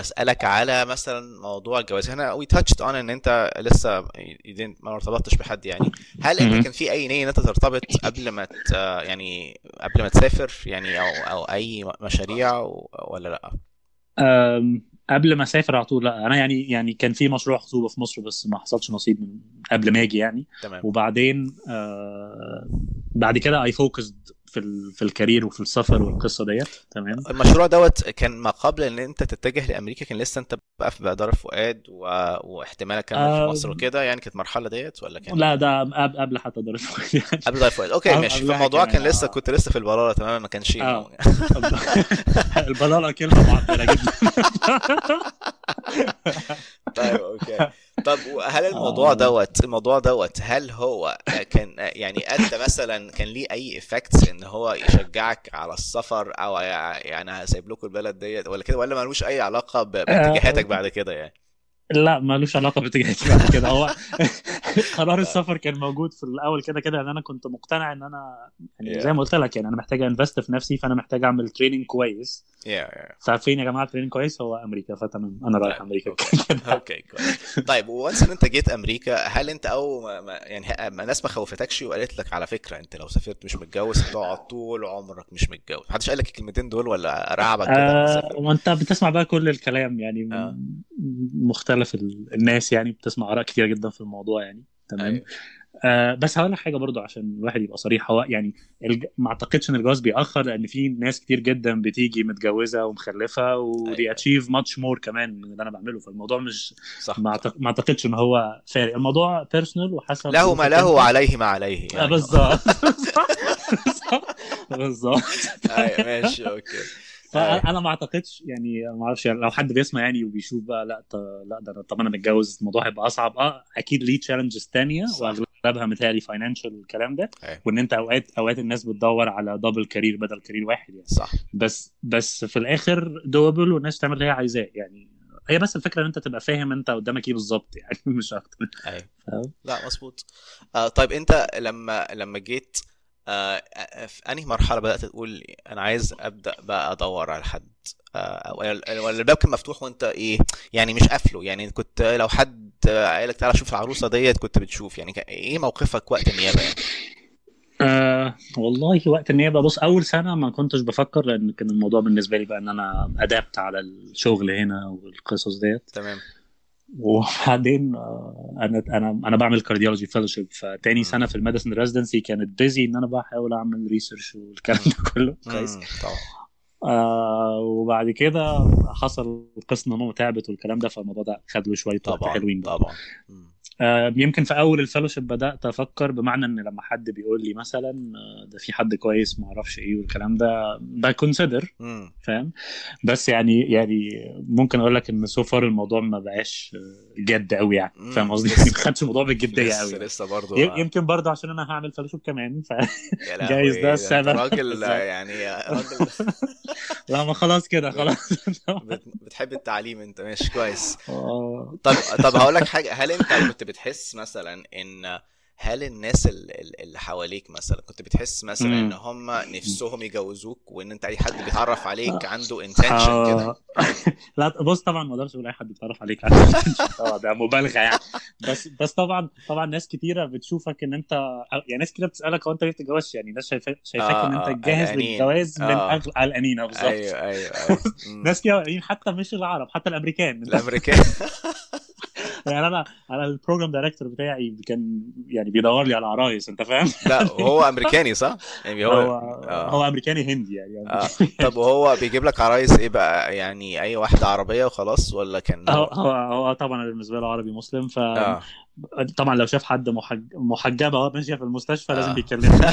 اسالك على مثلا موضوع الجواز هنا وي تاتشد اون ان انت لسه ما ارتبطتش بحد يعني هل انت كان في اي نيه ان انت ترتبط قبل ما يعني قبل ما تسافر يعني او او اي مشاريع ولا لا؟ قبل ما اسافر على طول لا انا يعني يعني كان في مشروع خطوبه في مصر بس ما حصلش نصيب من قبل ما اجي يعني تمام. وبعدين آه بعد كده اي فوكسد في ال... في الكارير وفي السفر والقصه ديت تمام المشروع دوت كان ما قبل ان انت تتجه لامريكا كان لسه انت بقى في دار فؤاد و... واحتمال كمان آه في مصر وكده يعني كانت المرحله ديت ولا كان لا ده قبل قبل حتى دار فؤاد يعني قبل دار فؤاد اوكي ماشي فالموضوع كان لسه كنت لسه في البلاله تماما ما كانش آه. البلاله كلمه معبره جدا طيب اوكي طب هل الموضوع دوت الموضوع دوت هل هو كان يعني ادى مثلا كان ليه اي افكتس ان هو يشجعك على السفر او يعني هسيب لكم البلد ديت ولا كده ولا ملوش اي علاقه باتجاهاتك بعد كده يعني لا ملوش علاقه باتجاهاتي بعد كده هو قرار السفر كان موجود في الاول كده كده لان انا كنت مقتنع ان انا يعني زي ما قلت لك يعني انا محتاج انفست في نفسي فانا محتاج اعمل تريننج كويس ففين يا جماعه تريننج كويس هو امريكا فتمام انا رايح امريكا اوكي كويس طيب وانس ان انت جيت امريكا هل انت او ما يعني ما ناس ما خوفتكش وقالت لك على فكره انت لو سافرت مش متجوز هتقعد طول عمرك مش متجوز محدش قال لك الكلمتين دول ولا رعبك كده آه وانت بتسمع بقى كل الكلام يعني آه. مختلف الناس يعني بتسمع اراء كتير جدا في الموضوع يعني تمام أيوة. آه بس هقول لك حاجه برضو عشان الواحد يبقى صريح هو يعني الج... ما اعتقدش ان الجواز بيأخر لان في ناس كتير جدا بتيجي متجوزه ومخلفه ودي اتشيف ماتش مور كمان من اللي انا بعمله فالموضوع مش صح ما أعتقد... اعتقدش ان هو فارق الموضوع بيرسونال وحسب له ما له وعليه ما عليه يعني بالظبط بالظبط ايوه ماشي اوكي فانا ما اعتقدش يعني ما اعرفش يعني لو حد بيسمع يعني وبيشوف بقى لا لا ده طب انا متجوز الموضوع هيبقى اصعب اه اكيد ليه تشالنجز ثانيه واغلبها متهيألي فاينانشال الكلام ده أيه. وان انت اوقات اوقات الناس بتدور على دبل كارير بدل كارير واحد يعني صح بس بس في الاخر دوبل والناس تعمل اللي هي عايزاه يعني هي بس الفكره ان انت تبقى فاهم انت قدامك ايه بالظبط يعني مش اكتر ايوه لا مظبوط آه طيب انت لما لما جيت آه في انهي مرحله بدات تقول انا عايز ابدا بقى ادور على حد آه ولا الباب كان مفتوح وانت ايه يعني مش قافله يعني كنت لو حد قال لك تعالى شوف العروسه ديت كنت بتشوف يعني ايه موقفك وقت النيابه يعني آه والله وقت النيابه بص اول سنه ما كنتش بفكر لان كان الموضوع بالنسبه لي بقى ان انا ادابت على الشغل هنا والقصص ديت تمام وبعدين انا انا انا بعمل كارديولوجي فيلوشيب فتاني سنه في الميديسن ريزيدنسي كانت بيزي ان انا بحاول اعمل ريسيرش والكلام ده كله كويس طبعا آه وبعد كده حصل قصه ان ماما تعبت والكلام ده فالموضوع ده خد له شويه وقت حلوين بقى. طبعا آه يمكن في اول الفيلوشيب بدات افكر بمعنى ان لما حد بيقول لي مثلا ده في حد كويس ما اعرفش ايه والكلام ده بكونسيدر فاهم بس يعني يعني ممكن اقول لك ان سو فار الموضوع ما بقاش جد قوي يعني فاهم قصدي ما خدش الموضوع بالجديه قوي لسه برضه يمكن برضه عشان انا هعمل فيلوشيب كمان ف جايز ده السبب راجل يعني راجل لا ما خلاص كده خلاص بتحب التعليم انت ماشي كويس طب طب هقول لك حاجه هل انت كنت بتحس مثلا ان هل الناس اللي حواليك مثلا كنت بتحس مثلا مم. ان هم نفسهم يجوزوك وان انت اي حد بيتعرف عليك عنده انتنشن كده لا بص طبعا ما اقدرش اقول اي حد بيتعرف عليك اه ده مبالغه يعني بس بس طبعا طبعا ناس كتيره بتشوفك ان انت يعني ناس كتيره بتسالك هو انت ليه بتتجوزش يعني ناس شايفاك شايفاك آه ان انت جاهز للجواز من آه. قلقانين بالظبط ايوه ايوه, أيوة. ناس كتير حتى مش العرب حتى الامريكان الامريكان يعني انا انا البروجرام دايركتور بتاعي كان يعني بيدور لي على عرايس انت فاهم؟ لا هو امريكاني صح؟ يعني هو هو, آه. هو امريكاني هندي يعني آه. طب وهو بيجيب لك عرايس ايه بقى يعني اي واحده عربيه وخلاص ولا كان هو هو, هو طبعا بالنسبه له عربي مسلم ف آه. طبعا لو شاف حد محج... محجبه وهو ماشيه في المستشفى لازم بيكلمني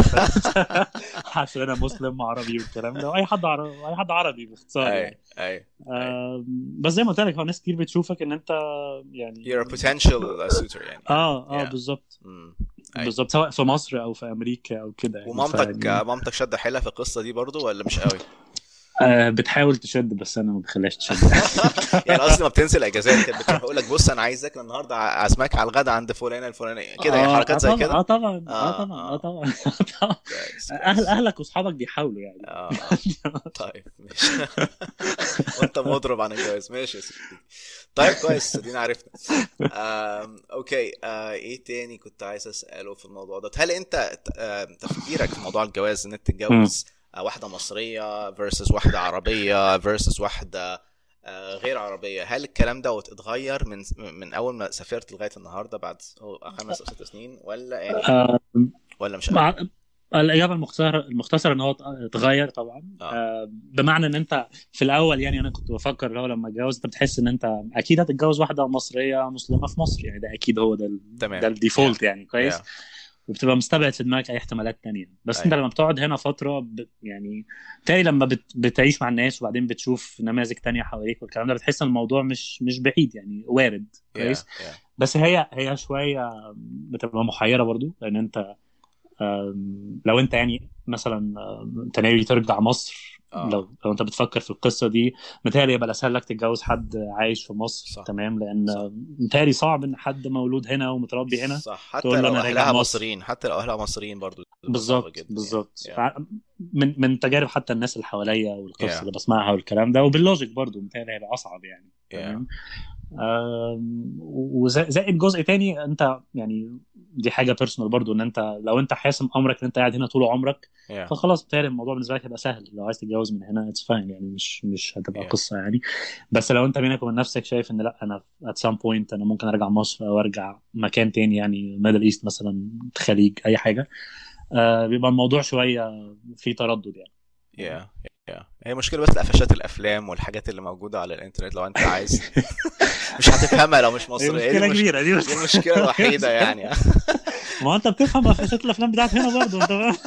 عشان انا مسلم عربي والكلام ده واي حد عربي اي حد عربي باختصار يعني اي آه بس زي ما قلت لك هو ناس كتير بتشوفك ان انت يعني you're a potential suitor يعني اه اه yeah. بالظبط بالظبط سواء في مصر او في امريكا او كده يعني ومامتك ف... مامتك شد حيلها في القصه دي برضو ولا مش قوي؟ آه بتحاول تشد بس انا ما بخليهاش تشد يعني قصدي ما بتنزل اجازات كانت بتروح تقول لك بص انا عايزك النهارده اعزمك على الغدا عند فلانه الفلانيه كده يعني آه، حركات آه زي طبعا كده اه طبعا اه آه، طبعا آه. اه طبعا آه طبعا كويس، اهل كويس. اهلك واصحابك بيحاولوا يعني اه طيب ماشي وانت مضرب عن الجواز ماشي يا سيدي طيب كويس ادينا عرفنا آم، اوكي آه، ايه تاني كنت عايز اساله في الموضوع ده هل انت آه، تفكيرك في موضوع الجواز ان انت تتجوز آه، واحده مصريه versus واحده عربيه versus واحده آه، غير عربيه هل الكلام ده اتغير من من اول ما سافرت لغايه النهارده بعد هو خمس او ست سنين ولا يعني آه ولا مش قوي؟ مع الإجابة المختصرة المختصرة إن هو اتغير طبعا آه. آه. بمعنى إن أنت في الأول يعني أنا كنت بفكر اللي هو لما أتجوز أنت بتحس إن أنت أكيد هتتجوز واحدة مصرية مسلمة في مصر يعني ده أكيد هو ده ال... تمام. ده الديفولت يعني كويس Yeah. وبتبقى مستبعد في دماغك أي احتمالات تانية بس أنت أيوة. لما بتقعد هنا فترة ب... يعني تاني لما بت... بتعيش مع الناس وبعدين بتشوف نماذج تانية حواليك والكلام ده بتحس إن الموضوع مش مش بعيد يعني وارد كويس Yeah, yeah. بس هي هي شويه بتبقى محيره برضو لان انت آم، لو انت يعني مثلا آم، انت ناوي ترجع مصر آه. لو لو انت بتفكر في القصه دي متهيألي يبقى الاسهل لك تتجوز حد عايش في مصر صح. تمام لان صح. آم، متهيألي صعب ان حد مولود هنا ومتربي هنا صح حتى تقول له لو أنا راجع اهلها مصر. مصريين حتى لو اهلها مصريين برضو بتبقى صعبة بالظبط جدا بالظبط يعني. فع- من من تجارب حتى الناس اللي حواليا والقصص Yeah. اللي بسمعها والكلام ده وباللوجيك برضو متهيألي هيبقى اصعب يعني Yeah. تمام آم، وزائد جزء تاني انت يعني دي حاجه بيرسونال برضو ان انت لو انت حاسم امرك ان انت قاعد هنا طول عمرك Yeah. فخلاص بالتالي الموضوع بالنسبه لك هيبقى سهل لو عايز تتجوز من هنا اتس فاين يعني مش مش هتبقى Yeah. قصه يعني بس لو انت بينك وبين نفسك شايف ان لا انا ات سام بوينت انا ممكن ارجع مصر او ارجع مكان تاني يعني ميدل ايست مثلا خليج اي حاجه آه بيبقى الموضوع شويه في تردد يعني يا يا هي مشكلة بس قفشات الأفلام والحاجات اللي موجودة على الإنترنت لو أنت عايز مش هتفهمها لو مش مصري هي دي مشكله المش- كبيره دي دي المشكلة الوحيدة يعني ما هو انت بتفهم قفشات الافلام بتاعت هنا برضه انت فاهم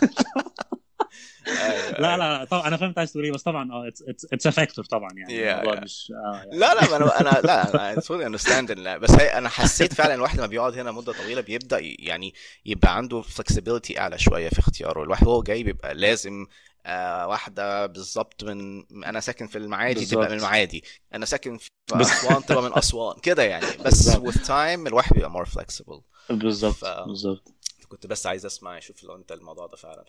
أيوة، لا أيوة. لا طبعا انا فهمت عايز تقول ايه بس طبعا اه اتس ا فاكتور طبعا يعني Yeah, الموضوع yeah. مش اه يعني. لا لا ما انا انا لا انا تولي اندرستاند بس هي انا حسيت فعلا الواحد لما بيقعد هنا مده طويله بيبدا ي- يعني يبقى عنده فلكسبيليتي اعلى شويه في اختياره الواحد وهو جاي بيبقى لازم آه واحده بالظبط من انا ساكن في المعادي تبقى من بالظبط. المعادي انا ساكن في بس- اسوان تبقى من اسوان كده يعني بس بالظبط. with time الواحد بيبقى more flexible بالظبط ف- بالظبط كنت بس عايز اسمع اشوف لو انت الموضوع ده فعلا